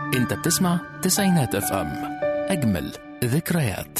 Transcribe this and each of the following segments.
انت بتسمع تسعينات اف ام اجمل ذكريات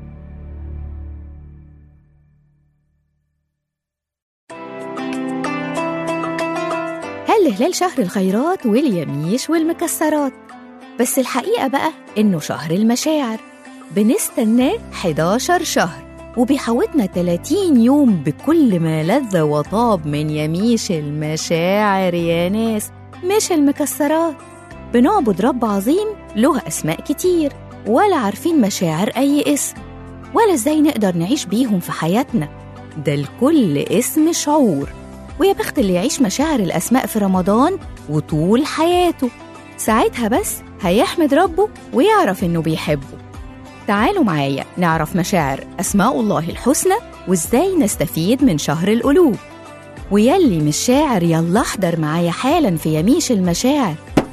هل هلال شهر الخيرات واليميش والمكسرات بس الحقيقة بقى إنه شهر المشاعر بنستناه 11 شهر وبيحوطنا 30 يوم بكل ما لذ وطاب من يميش المشاعر يا ناس مش المكسرات بنعبد رب عظيم له أسماء كتير ولا عارفين مشاعر أي اسم ولا إزاي نقدر نعيش بيهم في حياتنا ده الكل اسم شعور ويا بخت اللي يعيش مشاعر الأسماء في رمضان وطول حياته ساعتها بس هيحمد ربه ويعرف إنه بيحبه تعالوا معايا نعرف مشاعر أسماء الله الحسنى وإزاي نستفيد من شهر القلوب ويلي مش شاعر يلا احضر معايا حالا في يميش المشاعر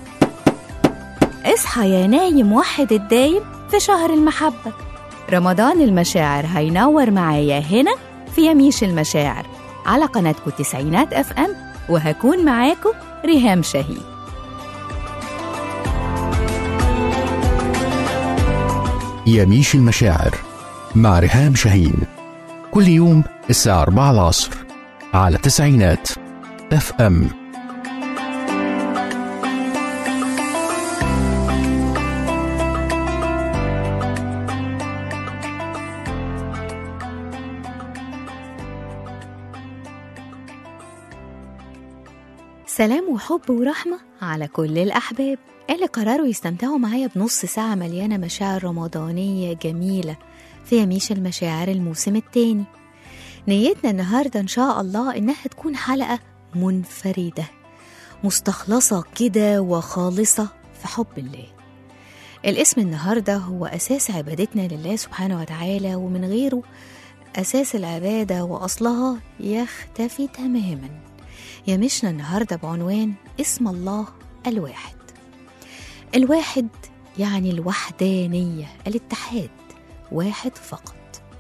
اصحى يا نايم وحد الدايم في شهر المحبة رمضان المشاعر هينور معايا هنا في يميش المشاعر على قناتكم تسعينات اف ام وهكون معاكم ريهام شهيد يميش المشاعر مع ريهام شاهين كل يوم الساعة 4 العصر على تسعينات اف ام سلام وحب ورحمة على كل الأحباب اللي قرروا يستمتعوا معايا بنص ساعة مليانة مشاعر رمضانية جميلة في يميش المشاعر الموسم التاني نيتنا النهاردة إن شاء الله إنها تكون حلقة منفردة مستخلصة كده وخالصة في حب الله الاسم النهاردة هو أساس عبادتنا لله سبحانه وتعالى ومن غيره أساس العبادة وأصلها يختفي تماماً يمشنا النهاردة بعنوان اسم الله الواحد الواحد يعني الوحدانية الاتحاد واحد فقط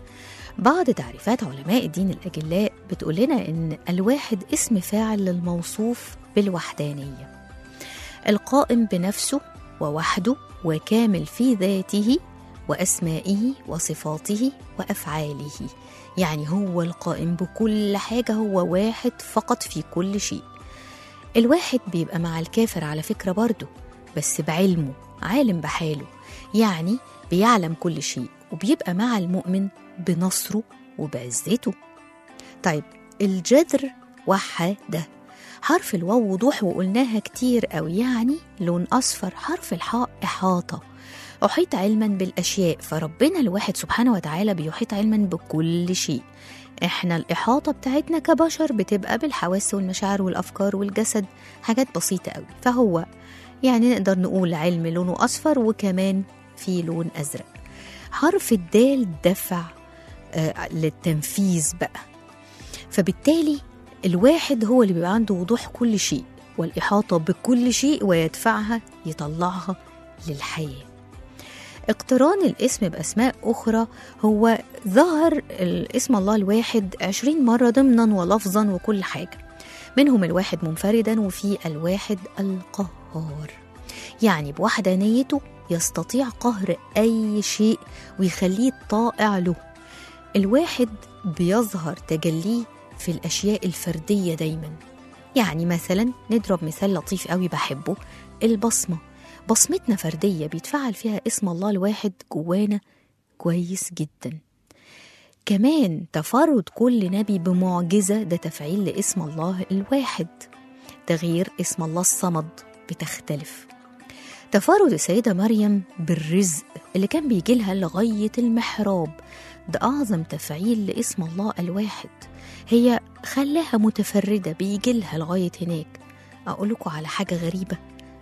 بعض تعريفات علماء الدين الأجلاء بتقول لنا إن الواحد اسم فاعل للموصوف بالوحدانية القائم بنفسه ووحده وكامل في ذاته وأسمائه وصفاته وأفعاله يعني هو القائم بكل حاجة هو واحد فقط في كل شيء الواحد بيبقى مع الكافر على فكرة برضه بس بعلمه عالم بحاله يعني بيعلم كل شيء وبيبقى مع المؤمن بنصره وبعزته طيب الجذر وحده حرف الواو وضوح وقلناها كتير أوي يعني لون أصفر حرف الحاء إحاطة أحيط علما بالأشياء فربنا الواحد سبحانه وتعالى بيحيط علما بكل شيء احنا الإحاطة بتاعتنا كبشر بتبقى بالحواس والمشاعر والأفكار والجسد حاجات بسيطة قوي فهو يعني نقدر نقول علم لونه أصفر وكمان في لون أزرق حرف الدال دفع آه للتنفيذ بقى فبالتالي الواحد هو اللي بيبقى عنده وضوح كل شيء والإحاطة بكل شيء ويدفعها يطلعها للحياه اقتران الاسم بأسماء أخرى هو ظهر اسم الله الواحد عشرين مرة ضمنا ولفظا وكل حاجة منهم الواحد منفردا وفي الواحد القهار يعني بوحدانيته يستطيع قهر أي شيء ويخليه طائع له الواحد بيظهر تجليه في الأشياء الفردية دايما يعني مثلا نضرب مثال لطيف قوي بحبه البصمه بصمتنا فردية بيتفعل فيها اسم الله الواحد جوانا كويس جدا كمان تفرد كل نبي بمعجزة ده تفعيل لاسم الله الواحد تغيير اسم الله الصمد بتختلف تفرد السيدة مريم بالرزق اللي كان بيجيلها لغاية المحراب ده أعظم تفعيل لاسم الله الواحد هي خلاها متفردة بيجيلها لغاية هناك أقول لكم على حاجة غريبة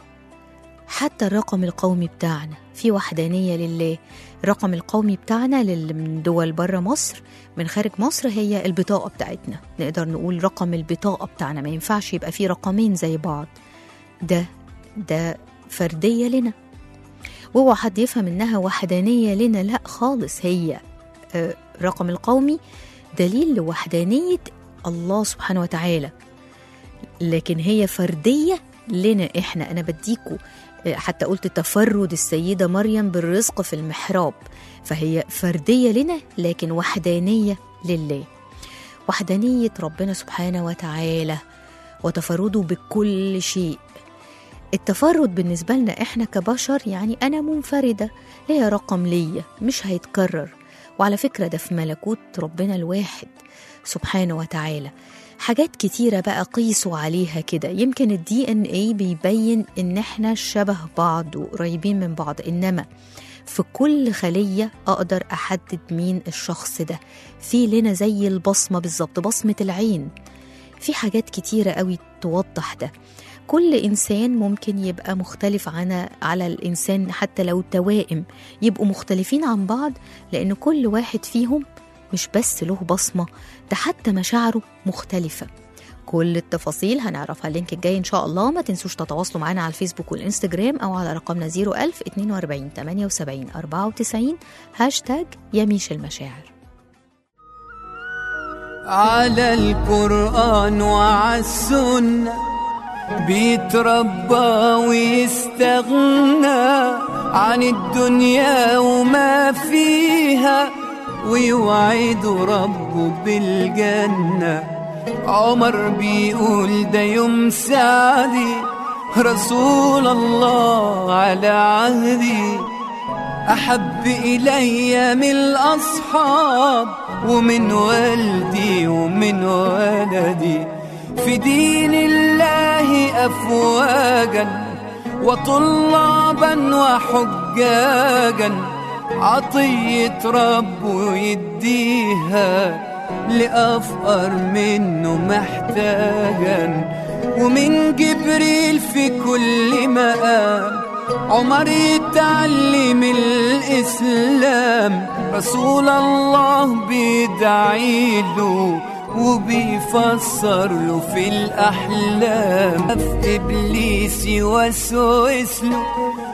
حتى الرقم القومي بتاعنا في وحدانية لله الرقم القومي بتاعنا للي من دول بره مصر من خارج مصر هي البطاقة بتاعتنا نقدر نقول رقم البطاقة بتاعنا ما ينفعش يبقى فيه رقمين زي بعض ده ده فردية لنا واوعى حد يفهم انها وحدانية لنا لا خالص هي الرقم القومي دليل لوحدانية الله سبحانه وتعالى لكن هي فردية لنا احنا انا بديكوا حتى قلت تفرد السيدة مريم بالرزق في المحراب فهي فردية لنا لكن وحدانية لله وحدانية ربنا سبحانه وتعالى وتفرده بكل شيء التفرد بالنسبة لنا احنا كبشر يعني أنا منفردة ليا رقم ليا مش هيتكرر وعلى فكرة ده في ملكوت ربنا الواحد سبحانه وتعالى حاجات كتيرة بقى قيسوا عليها كده يمكن الدي ان اي بيبين ان احنا شبه بعض وقريبين من بعض انما في كل خلية أقدر أحدد مين الشخص ده في لنا زي البصمة بالظبط بصمة العين في حاجات كتيرة قوي توضح ده كل إنسان ممكن يبقى مختلف عن على الإنسان حتى لو توائم يبقوا مختلفين عن بعض لأن كل واحد فيهم مش بس له بصمة ده حتى مشاعره مختلفة كل التفاصيل هنعرفها اللينك الجاي إن شاء الله ما تنسوش تتواصلوا معنا على الفيسبوك والإنستجرام أو على رقمنا 01000 42 78 94 هاشتاج يميش المشاعر على القرآن وعلى السنة بيتربى ويستغنى عن الدنيا وما فيها ويوعد ربه بالجنة عمر بيقول ده يوم سعدي رسول الله على عهدي أحب إلي من الأصحاب ومن والدي ومن ولدي في دين الله أفواجا وطلابا وحجاجا عطية ربه يديها لأفقر منه محتاجا ومن جبريل في كل مقام عمر يتعلم الإسلام رسول الله بيدعي له وبيفسر له في الأحلام في إبليس يوسوس له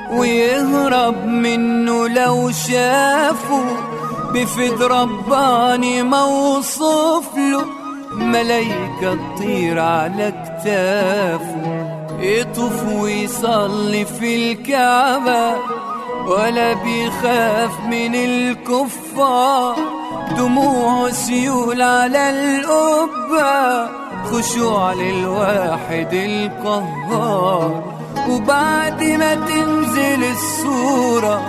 ويهرب منه لو شافه بفد رباني موصوف له ملايكة تطير على كتافه يطوف ويصلي في الكعبة ولا بيخاف من الكفار دموع سيول على القبة خشوع للواحد القهار وبعد ما تنزل الصورة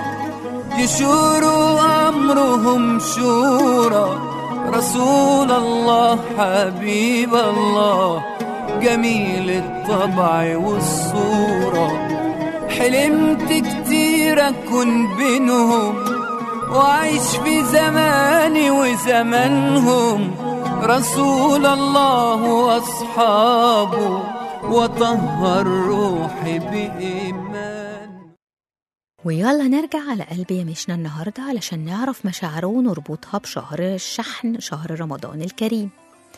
يشوروا أمرهم شورى رسول الله حبيب الله جميل الطبع والصورة حلمت كتير أكون بينهم وعيش في زماني وزمانهم رسول الله وأصحابه وطهر روحي بإيمان ويلا نرجع على قلب يمشنا النهاردة علشان نعرف مشاعره ونربطها بشهر الشحن شهر رمضان الكريم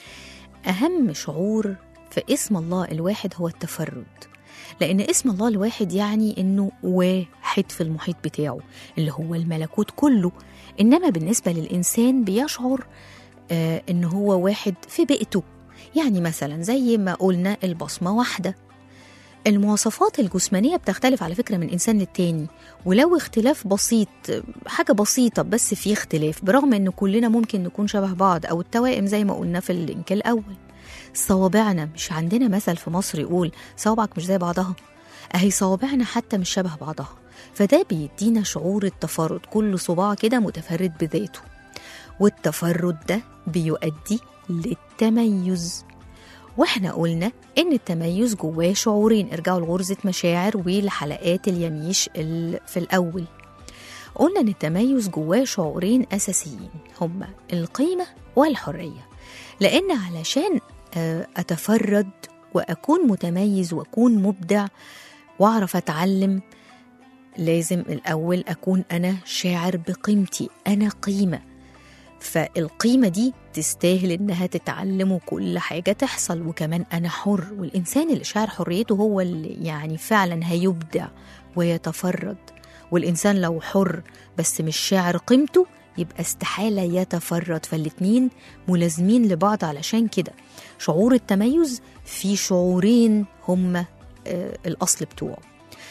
أهم شعور في اسم الله الواحد هو التفرد لأن اسم الله الواحد يعني إنه واحد في المحيط بتاعه اللي هو الملكوت كله إنما بالنسبة للإنسان بيشعر آه إن هو واحد في بيئته يعني مثلا زي ما قلنا البصمة واحدة المواصفات الجسمانية بتختلف على فكرة من إنسان للتاني ولو اختلاف بسيط حاجة بسيطة بس في اختلاف برغم إن كلنا ممكن نكون شبه بعض أو التوائم زي ما قلنا في اللينك الأول صوابعنا مش عندنا مثل في مصر يقول صوابعك مش زي بعضها أهي صوابعنا حتى مش شبه بعضها فده بيدينا شعور التفرد كل صباع كده متفرد بذاته والتفرد ده بيؤدي للتميز واحنا قلنا ان التميز جواه شعورين ارجعوا لغرزة مشاعر ولحلقات اليميش في الأول قلنا ان التميز جواه شعورين أساسيين هما القيمة والحرية لأن علشان أتفرد وأكون متميز وأكون مبدع وأعرف أتعلم لازم الأول أكون أنا شاعر بقيمتي أنا قيمة فالقيمة دي تستاهل إنها تتعلم وكل حاجة تحصل وكمان أنا حر والإنسان اللي شاعر حريته هو اللي يعني فعلا هيبدع ويتفرد والإنسان لو حر بس مش شاعر قيمته يبقى استحالة يتفرد فالاتنين ملازمين لبعض علشان كده شعور التميز في شعورين هما آه الأصل بتوعه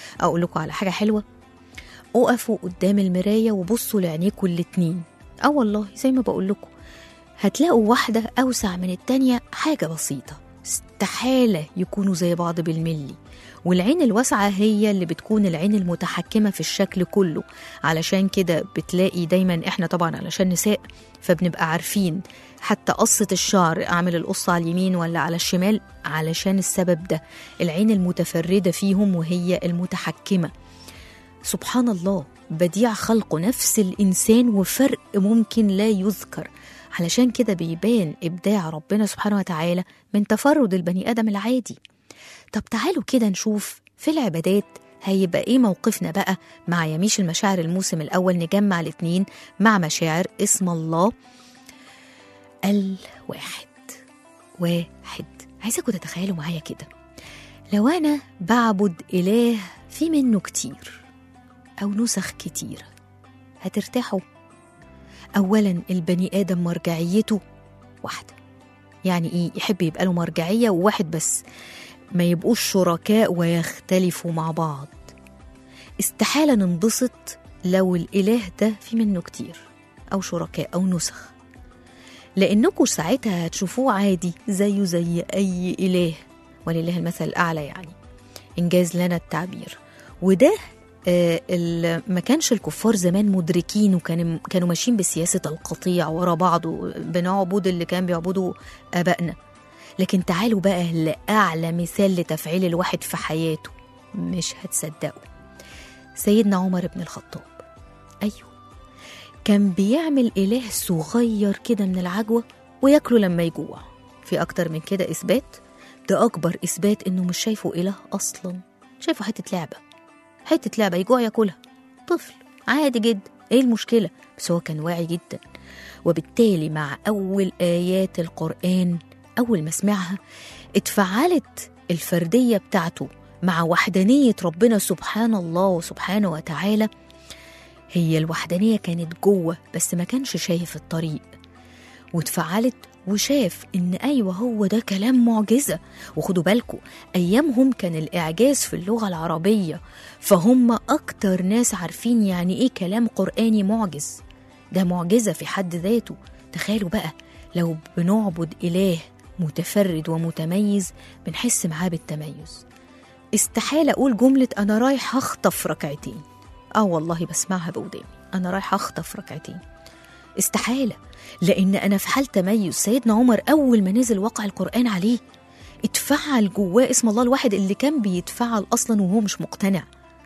اقول لكم على حاجه حلوه اقفوا قدام المرايه وبصوا لعينيكوا الاتنين اه والله زي ما بقول لكم هتلاقوا واحده اوسع من التانيه حاجه بسيطه استحاله يكونوا زي بعض بالملي والعين الواسعة هي اللي بتكون العين المتحكمة في الشكل كله علشان كده بتلاقي دايما احنا طبعا علشان نساء فبنبقى عارفين حتى قصة الشعر أعمل القصة على اليمين ولا على الشمال علشان السبب ده العين المتفردة فيهم وهي المتحكمة سبحان الله بديع خلقه نفس الإنسان وفرق ممكن لا يذكر علشان كده بيبان إبداع ربنا سبحانه وتعالى من تفرد البني آدم العادي طب تعالوا كده نشوف في العبادات هيبقى ايه موقفنا بقى مع يميش المشاعر الموسم الأول نجمع الاتنين مع مشاعر اسم الله الواحد واحد عايزاكم تتخيلوا معايا كده لو أنا بعبد إله في منه كتير أو نسخ كتيرة هترتاحوا أولا البني آدم مرجعيته واحدة يعني إيه يحب يبقى له مرجعية وواحد بس ما يبقوش شركاء ويختلفوا مع بعض استحالة ننبسط لو الإله ده في منه كتير أو شركاء أو نسخ لأنكم ساعتها هتشوفوه عادي زيه زي أي إله ولله المثل الأعلى يعني إنجاز لنا التعبير وده آه، ال- ما كانش الكفار زمان مدركين وكانوا كانوا ماشيين بسياسة القطيع ورا بعض بنعبد اللي كان بيعبدوا آبائنا لكن تعالوا بقى لأعلى مثال لتفعيل الواحد في حياته مش هتصدقوا سيدنا عمر بن الخطاب أيوه كان بيعمل إله صغير كده من العجوة وياكله لما يجوع في أكتر من كده إثبات ده أكبر إثبات إنه مش شايفه إله أصلا شايفه حتة لعبة حتة لعبة يجوع ياكلها طفل عادي جدا إيه المشكلة بس هو كان واعي جدا وبالتالي مع أول آيات القرآن أول ما سمعها اتفعلت الفردية بتاعته مع وحدانية ربنا سبحان الله وسبحانه وتعالى هي الوحدانية كانت جوه بس ما كانش شايف الطريق واتفعلت وشاف إن أيوة هو ده كلام معجزة وخدوا بالكم أيامهم كان الإعجاز في اللغة العربية فهم أكتر ناس عارفين يعني إيه كلام قرآني معجز ده معجزة في حد ذاته تخيلوا بقى لو بنعبد إله متفرد ومتميز بنحس معاه بالتميز استحالة أقول جملة أنا رايح أخطف ركعتين آه والله بسمعها بوداني أنا رايح أخطف ركعتين استحالة لأن أنا في حال تميز سيدنا عمر أول ما نزل وقع القرآن عليه اتفعل جواه اسم الله الواحد اللي كان بيتفعل أصلا وهو مش مقتنع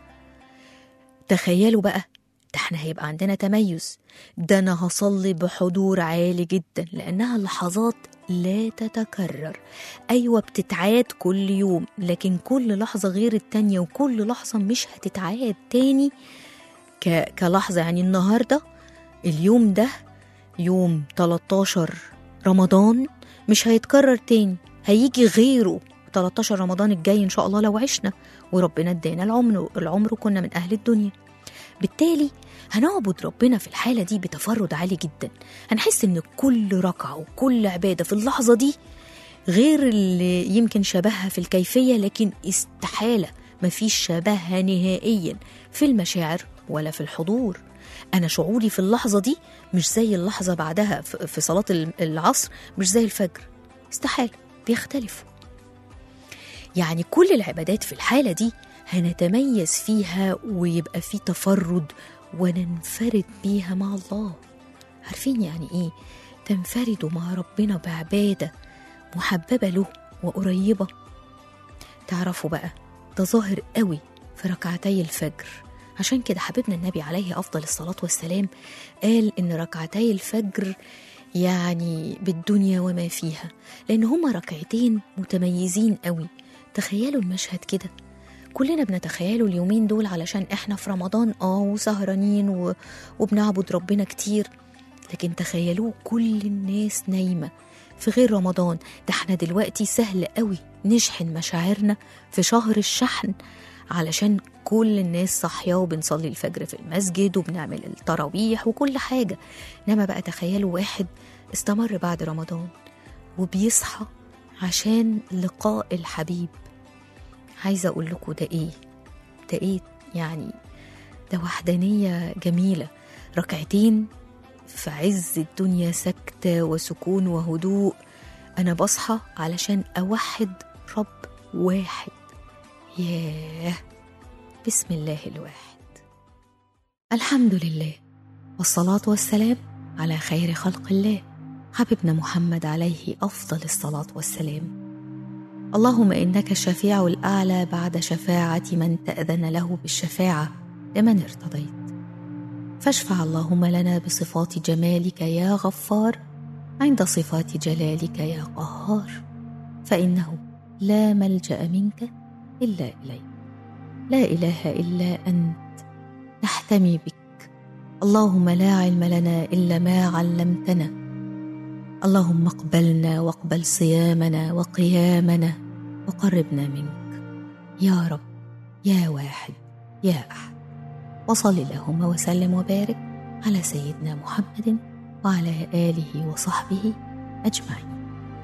تخيلوا بقى ده احنا هيبقى عندنا تميز ده أنا هصلي بحضور عالي جدا لأنها لحظات لا تتكرر أيوة بتتعاد كل يوم لكن كل لحظة غير التانية وكل لحظة مش هتتعاد تاني ك... كلحظة يعني النهاردة اليوم ده يوم 13 رمضان مش هيتكرر تاني هيجي غيره 13 رمضان الجاي إن شاء الله لو عشنا وربنا ادانا العمر العمر كنا من أهل الدنيا بالتالي هنعبد ربنا في الحالة دي بتفرد عالي جدا هنحس إن كل ركعة وكل عبادة في اللحظة دي غير اللي يمكن شبهها في الكيفية لكن استحالة مفيش شبهها نهائيا في المشاعر ولا في الحضور أنا شعوري في اللحظة دي مش زي اللحظة بعدها في في صلاة العصر مش زي الفجر استحالة بيختلفوا يعني كل العبادات في الحالة دي هنتميز فيها ويبقى في تفرد وننفرد بيها مع الله عارفين يعني ايه تنفردوا مع ربنا بعبادة محببة له وقريبة تعرفوا بقى ده ظاهر قوي في ركعتي الفجر عشان كده حبيبنا النبي عليه أفضل الصلاة والسلام قال إن ركعتي الفجر يعني بالدنيا وما فيها لأن هما ركعتين متميزين قوي تخيلوا المشهد كده كلنا بنتخيله اليومين دول علشان احنا في رمضان اه وسهرانين و... وبنعبد ربنا كتير لكن تخيلوه كل الناس نايمة في غير رمضان ده احنا دلوقتي سهل قوي نشحن مشاعرنا في شهر الشحن علشان كل الناس صاحية وبنصلي الفجر في المسجد وبنعمل التراويح وكل حاجة إنما بقى تخيلوا واحد استمر بعد رمضان وبيصحى عشان لقاء الحبيب عايزة أقول لكم ده إيه؟ ده ايه يعني ده وحدانية جميلة ركعتين في عز الدنيا سكتة وسكون وهدوء أنا بصحى علشان أوحد رب واحد ياه بسم الله الواحد الحمد لله والصلاة والسلام على خير خلق الله حبيبنا محمد عليه أفضل الصلاة والسلام اللهم إنك الشفيع الأعلى بعد شفاعة من تأذن له بالشفاعة لمن ارتضيت فاشفع اللهم لنا بصفات جمالك يا غفار عند صفات جلالك يا قهار فإنه لا ملجأ منك إلا إليك لا إله إلا أنت نحتمي بك اللهم لا علم لنا إلا ما علمتنا اللهم اقبلنا واقبل صيامنا وقيامنا وقربنا منك يا رب يا واحد يا أحد وصل اللهم وسلم وبارك على سيدنا محمد وعلى آله وصحبه أجمعين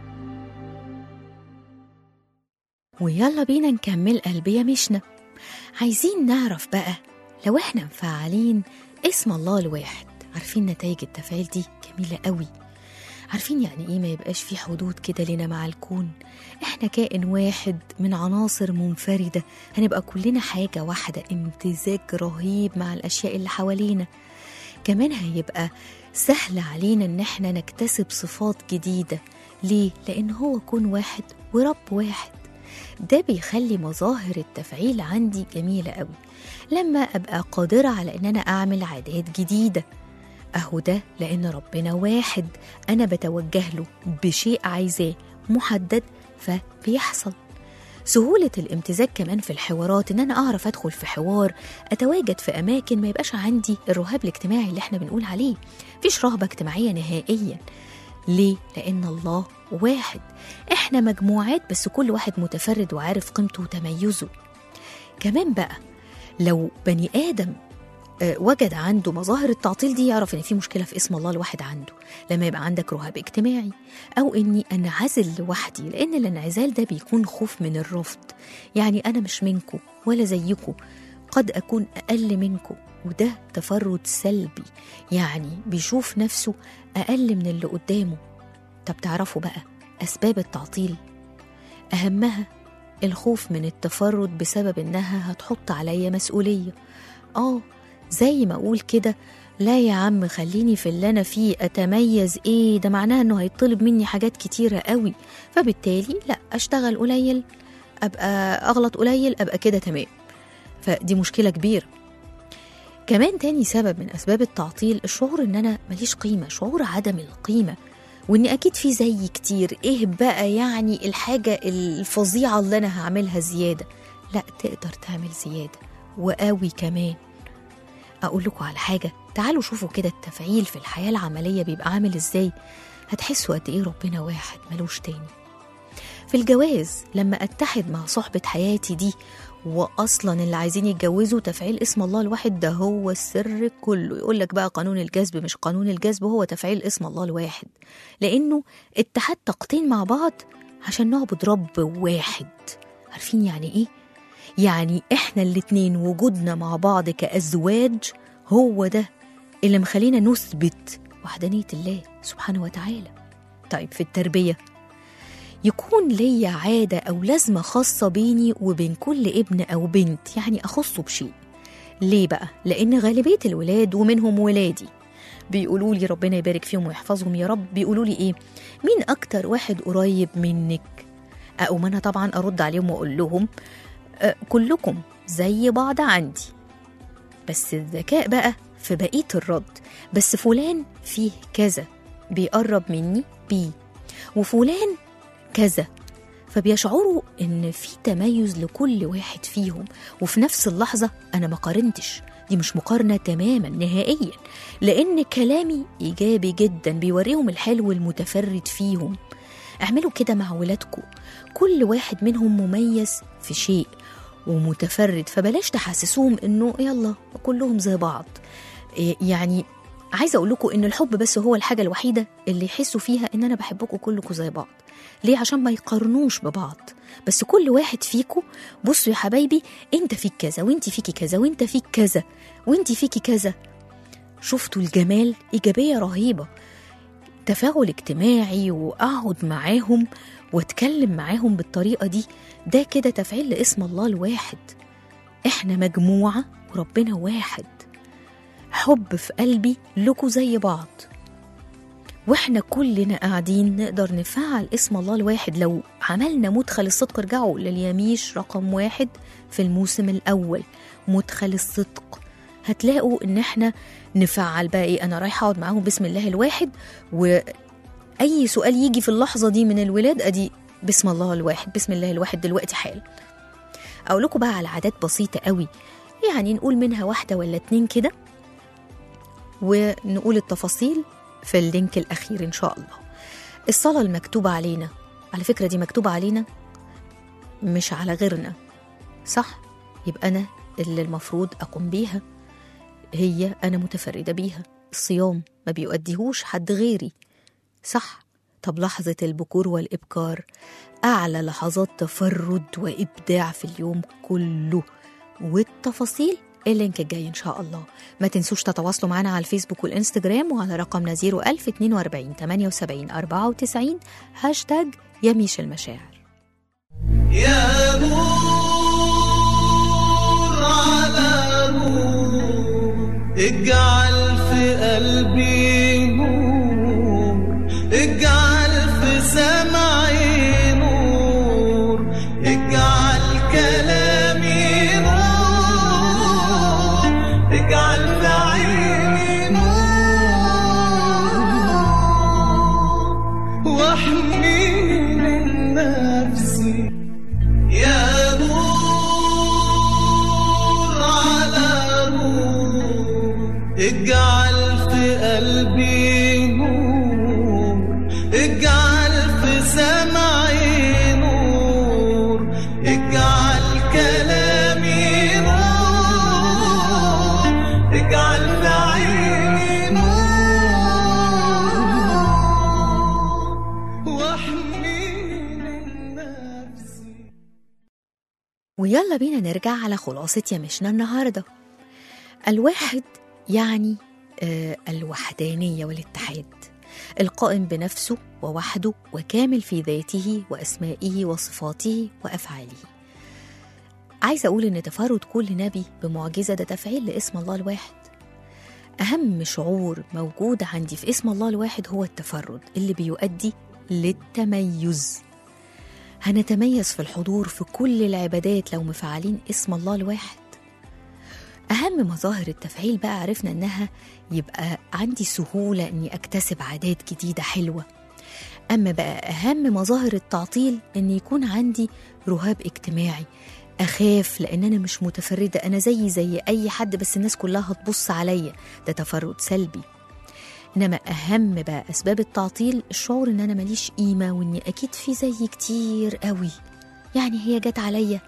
ويلا بينا نكمل قلبي مشنا عايزين نعرف بقى لو احنا مفعلين اسم الله الواحد عارفين نتائج التفعيل دي جميلة قوي عارفين يعني ايه ما يبقاش في حدود كده لنا مع الكون احنا كائن واحد من عناصر منفردة هنبقى كلنا حاجة واحدة امتزاج رهيب مع الأشياء اللي حوالينا كمان هيبقى سهل علينا ان احنا نكتسب صفات جديدة ليه؟ لأن هو كون واحد ورب واحد ده بيخلي مظاهر التفعيل عندي جميلة قوي لما أبقى قادرة على إن أنا أعمل عادات جديدة أهو ده لأن ربنا واحد أنا بتوجه له بشيء عايزاه محدد فبيحصل سهولة الامتزاج كمان في الحوارات إن أنا أعرف أدخل في حوار أتواجد في أماكن ما يبقاش عندي الرهاب الاجتماعي اللي احنا بنقول عليه مفيش رهبة اجتماعية نهائيا ليه؟ لأن الله واحد احنا مجموعات بس كل واحد متفرد وعارف قيمته وتميزه كمان بقى لو بني آدم آه، وجد عنده مظاهر التعطيل دي يعرف ان في مشكله في اسم الله الواحد عنده لما يبقى عندك رهاب اجتماعي او اني انعزل لوحدي لان الانعزال ده بيكون خوف من الرفض يعني انا مش منكم ولا زيكم قد اكون اقل منكم وده تفرد سلبي يعني بيشوف نفسه اقل من اللي قدامه طب تعرفوا بقى اسباب التعطيل اهمها الخوف من التفرد بسبب انها هتحط عليا مسؤوليه اه زي ما اقول كده لا يا عم خليني في اللي انا فيه اتميز ايه ده معناها انه هيطلب مني حاجات كتيره قوي فبالتالي لا اشتغل قليل ابقى اغلط قليل ابقى كده تمام فدي مشكله كبيره كمان تاني سبب من اسباب التعطيل الشعور ان انا ماليش قيمه شعور عدم القيمه وان اكيد في زي كتير ايه بقى يعني الحاجه الفظيعه اللي انا هعملها زياده لا تقدر تعمل زياده وقوي كمان اقول لكم على حاجه تعالوا شوفوا كده التفعيل في الحياه العمليه بيبقى عامل ازاي هتحسوا قد ايه ربنا واحد ملوش تاني في الجواز لما اتحد مع صحبه حياتي دي واصلا اللي عايزين يتجوزوا تفعيل اسم الله الواحد ده هو السر كله يقول لك بقى قانون الجذب مش قانون الجذب هو تفعيل اسم الله الواحد لانه اتحاد طاقتين مع بعض عشان نعبد رب واحد عارفين يعني ايه يعني احنا الاتنين وجودنا مع بعض كأزواج هو ده اللي مخلينا نثبت وحدانية الله سبحانه وتعالى طيب في التربية يكون ليا عادة أو لازمة خاصة بيني وبين كل ابن أو بنت يعني أخصه بشيء ليه بقى؟ لأن غالبية الولاد ومنهم ولادي بيقولوا لي ربنا يبارك فيهم ويحفظهم يا رب بيقولوا لي إيه؟ مين أكتر واحد قريب منك؟ أقوم أنا طبعا أرد عليهم وأقول لهم أه كلكم زي بعض عندي بس الذكاء بقى في بقية الرد بس فلان فيه كذا بيقرب مني بيه وفلان كذا فبيشعروا ان في تميز لكل واحد فيهم وفي نفس اللحظه انا ما قارنتش دي مش مقارنه تماما نهائيا لان كلامي ايجابي جدا بيوريهم الحلو المتفرد فيهم اعملوا كده مع ولادكم كل واحد منهم مميز في شيء ومتفرد فبلاش تحسسوهم انه يلا كلهم زي بعض إيه يعني عايزه اقول لكم ان الحب بس هو الحاجه الوحيده اللي يحسوا فيها ان انا بحبكم كلكم زي بعض ليه عشان ما يقارنوش ببعض بس كل واحد فيكو بصوا يا حبايبي انت فيك كذا وانت فيكي كذا وانت فيك كذا وانت فيكي كذا شفتوا الجمال ايجابيه رهيبه تفاعل اجتماعي واقعد معاهم واتكلم معاهم بالطريقه دي ده كده تفعيل لاسم الله الواحد احنا مجموعه وربنا واحد حب في قلبي لكم زي بعض واحنا كلنا قاعدين نقدر نفعل اسم الله الواحد لو عملنا مدخل الصدق ارجعوا لليميش رقم واحد في الموسم الاول مدخل الصدق هتلاقوا ان احنا نفعل بقى ايه انا رايحه اقعد معاهم بسم الله الواحد واي سؤال يجي في اللحظه دي من الولاد ادي بسم الله الواحد بسم الله الواحد دلوقتي حال اقول لكم بقى على عادات بسيطه قوي يعني نقول منها واحده ولا اتنين كده ونقول التفاصيل في اللينك الأخير إن شاء الله الصلاة المكتوبة علينا على فكرة دي مكتوبة علينا مش على غيرنا صح يبقى أنا اللي المفروض أقوم بيها هي أنا متفردة بيها الصيام ما بيؤديهوش حد غيري صح طب لحظة البكور والإبكار أعلى لحظات تفرد وإبداع في اليوم كله والتفاصيل اللينك الجاي إن شاء الله ما تنسوش تتواصلوا معنا على الفيسبوك والإنستجرام وعلى رقمنا 01042 78 94 هاشتاج يميش المشاعر يا نور على نور اجعل في قلبي نور اجعل في سمعي نور اجعل كلامي نور اجعل في عيني نور واحمي من نفسي يا نور على نور اجعل في قلبي نور اجعل في سمعي نور اجعل كلامي نور اجعل في عيني نور واحمي من نفسي ويلا بينا نرجع على خلاصة يمشنا النهاردة الواحد يعني آه الوحدانية والاتحاد القائم بنفسه ووحده وكامل في ذاته وأسمائه وصفاته وأفعاله عايزة أقول إن تفرد كل نبي بمعجزة ده تفعيل لاسم الله الواحد أهم شعور موجود عندي في اسم الله الواحد هو التفرد اللي بيؤدي للتميز هنتميز في الحضور في كل العبادات لو مفعلين اسم الله الواحد أهم مظاهر التفعيل بقى عرفنا إنها يبقى عندي سهولة إني أكتسب عادات جديدة حلوة أما بقى أهم مظاهر التعطيل إن يكون عندي رهاب اجتماعي أخاف لأن أنا مش متفردة أنا زي زي أي حد بس الناس كلها هتبص عليا ده تفرد سلبي إنما أهم بقى أسباب التعطيل الشعور إن أنا ماليش قيمة وإني أكيد في زي كتير قوي يعني هي جت عليا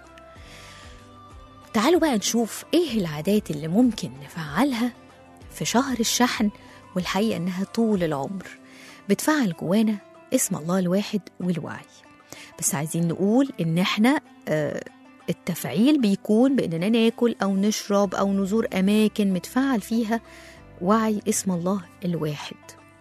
تعالوا بقى نشوف إيه العادات اللي ممكن نفعلها في شهر الشحن والحقيقة إنها طول العمر بتفعل جوانا اسم الله الواحد والوعي بس عايزين نقول إن إحنا آه التفعيل بيكون بإننا ناكل أو نشرب أو نزور أماكن متفعل فيها وعي اسم الله الواحد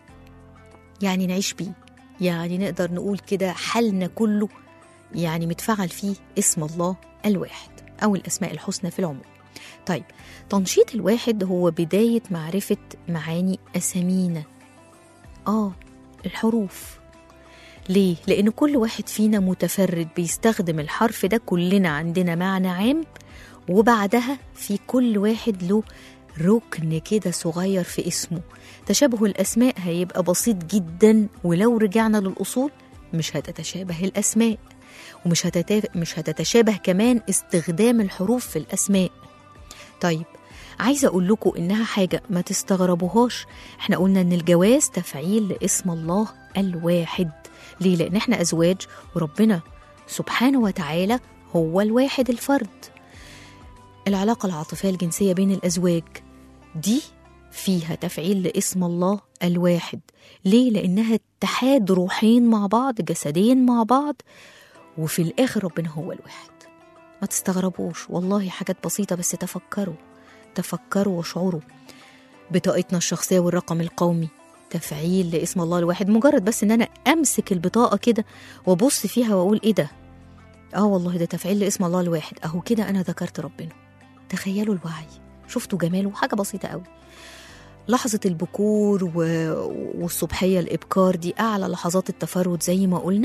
يعني نعيش بيه يعني نقدر نقول كده حالنا كله يعني متفعل فيه اسم الله الواحد أو الأسماء الحسنى في العموم طيب تنشيط الواحد هو بداية معرفة معاني أسامينا آه الحروف ليه؟ لأن كل واحد فينا متفرد بيستخدم الحرف ده كلنا عندنا معنى عام وبعدها في كل واحد له ركن كده صغير في اسمه تشابه الأسماء هيبقى بسيط جدا ولو رجعنا للأصول مش هتتشابه الأسماء ومش هتتا... مش هتتشابه كمان استخدام الحروف في الأسماء طيب عايزة أقول لكم إنها حاجة ما تستغربوهاش إحنا قلنا إن الجواز تفعيل لاسم الله الواحد ليه؟ لأن إحنا أزواج وربنا سبحانه وتعالى هو الواحد الفرد العلاقة العاطفية الجنسية بين الأزواج دي فيها تفعيل لاسم الله الواحد ليه لانها اتحاد روحين مع بعض جسدين مع بعض وفي الاخر ربنا هو الواحد ما تستغربوش والله حاجات بسيطه بس تفكروا تفكروا واشعروا بطاقتنا الشخصيه والرقم القومي تفعيل لاسم الله الواحد مجرد بس ان انا امسك البطاقه كده وابص فيها واقول ايه ده اه والله ده تفعيل لاسم الله الواحد اهو كده انا ذكرت ربنا تخيلوا الوعي شفتوا جماله حاجه بسيطه قوي لحظة البكور و... والصبحية الإبكار دي أعلى لحظات التفرد زي ما قلنا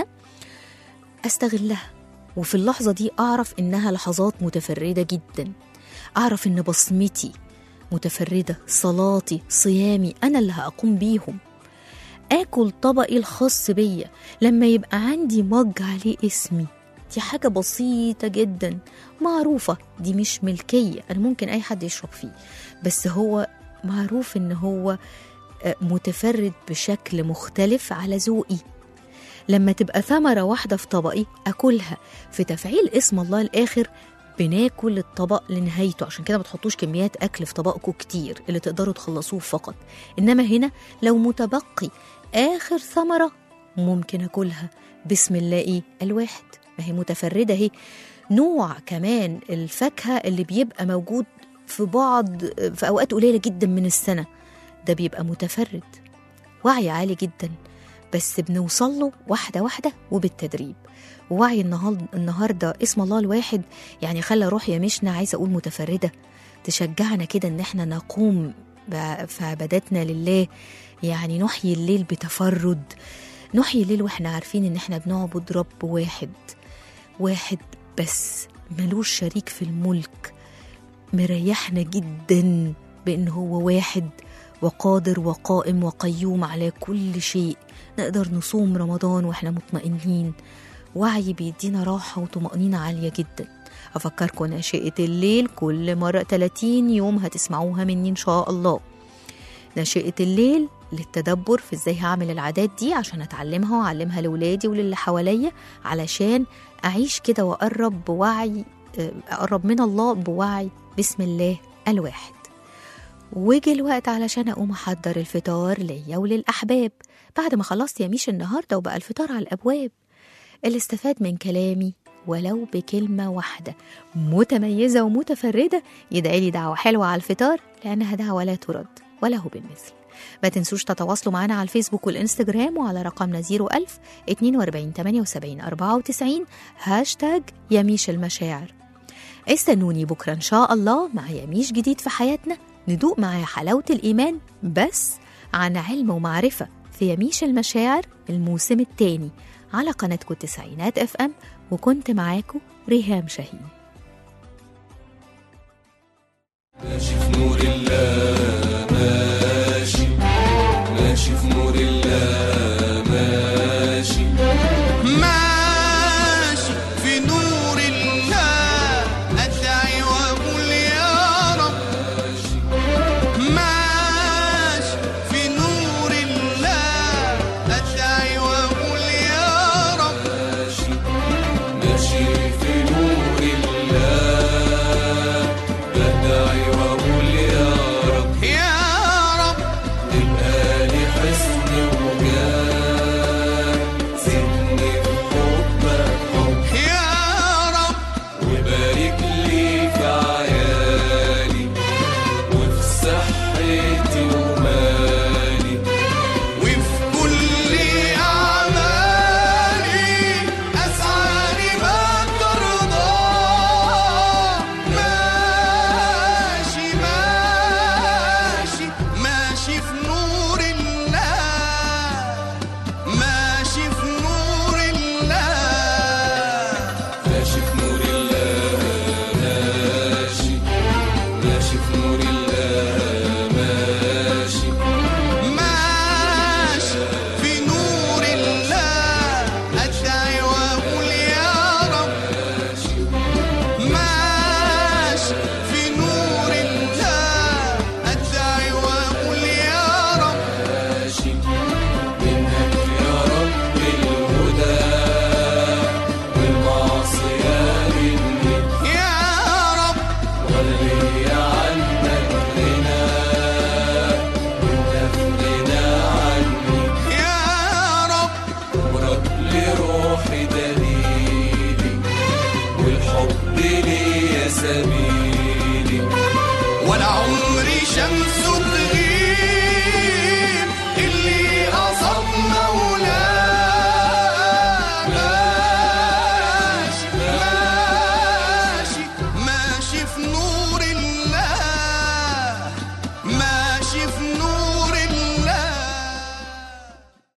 أستغلها وفي اللحظة دي أعرف إنها لحظات متفردة جدا أعرف إن بصمتي متفردة صلاتي صيامي أنا اللي هقوم بيهم آكل طبقي الخاص بيا لما يبقى عندي مج عليه اسمي دي حاجة بسيطة جدا معروفة دي مش ملكية أنا ممكن أي حد يشرب فيه بس هو معروف إن هو آه، متفرد بشكل مختلف على ذوقي لما تبقى ثمرة واحدة في طبقي أكلها في تفعيل اسم الله الآخر بناكل الطبق لنهايته عشان كده ما تحطوش كميات أكل في طبقكم كتير اللي تقدروا تخلصوه فقط إنما هنا لو متبقي آخر ثمرة ممكن أكلها بسم الله إيه الواحد ما هي متفردة هي نوع كمان الفاكهة اللي بيبقى موجود في بعض في أوقات قليلة جدا من السنة ده بيبقى متفرد وعي عالي جدا بس بنوصل له واحدة واحدة وبالتدريب ووعي النهار- النهاردة اسم الله الواحد يعني خلى روح يمشنا عايزة أقول متفردة تشجعنا كده إن احنا نقوم ب- في عباداتنا لله يعني نحيي الليل بتفرد نحيي الليل واحنا عارفين إن احنا بنعبد رب واحد واحد بس ملوش شريك في الملك مريحنا جدا بان هو واحد وقادر وقائم وقيوم على كل شيء نقدر نصوم رمضان واحنا مطمئنين وعي بيدينا راحة وطمأنينة عالية جدا أفكركم ناشئة الليل كل مرة 30 يوم هتسمعوها مني إن شاء الله ناشئة الليل للتدبر في ازاي هعمل العادات دي عشان اتعلمها واعلمها لاولادي وللي حواليا علشان اعيش كده واقرب بوعي آه، اقرب من الله بوعي بسم الله الواحد وجي الوقت علشان اقوم احضر الفطار ليا وللاحباب بعد ما خلصت يا ميش النهارده وبقى الفطار على الابواب اللي استفاد من كلامي ولو بكلمة واحدة متميزة ومتفردة يدعي لي دعوة حلوة على الفطار لأنها دعوة لا ترد ولا هو بالمثل ما تنسوش تتواصلوا معنا على الفيسبوك والإنستجرام وعلى رقمنا 01000 42 78 94 هاشتاج يميش المشاعر استنوني بكرة إن شاء الله مع يميش جديد في حياتنا ندوق معاه حلاوة الإيمان بس عن علم ومعرفة في يميش المشاعر الموسم الثاني على قناتكم التسعينات اف ام وكنت معاكم ريهام شاهين ماشي في نور الله ماشي ماشي في نور الله ماشي ماشي في نور الله أدعي وأقول يا رب ماشي في نور الله أدعي وأقول يا رب ماشي ماشي في نور الله بدعي واقول يا رب سبيلي ولا عمري شمس تغيب